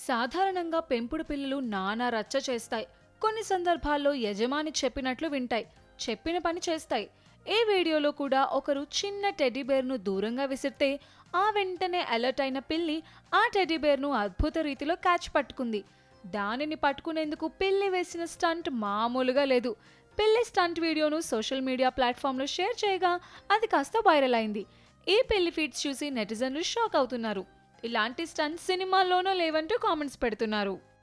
సాధారణంగా పెంపుడు పిల్లలు నానా రచ్చ చేస్తాయి కొన్ని సందర్భాల్లో యజమాని చెప్పినట్లు వింటాయి చెప్పిన పని చేస్తాయి ఈ వీడియోలో కూడా ఒకరు చిన్న టెడ్డీ బేర్ను దూరంగా విసిరితే ఆ వెంటనే అలర్ట్ అయిన పిల్లి ఆ టెడ్డీ బేర్ను అద్భుత రీతిలో క్యాచ్ పట్టుకుంది దానిని పట్టుకునేందుకు పిల్లి వేసిన స్టంట్ మామూలుగా లేదు పిల్లి స్టంట్ వీడియోను సోషల్ మీడియా ప్లాట్ఫామ్లో షేర్ చేయగా అది కాస్త వైరల్ అయింది ఈ పిల్లి ఫీట్స్ చూసి నెటిజన్లు షాక్ అవుతున్నారు ఇలాంటి స్టంట్ సినిమాల్లోనూ లేవంటూ కామెంట్స్ పెడుతున్నారు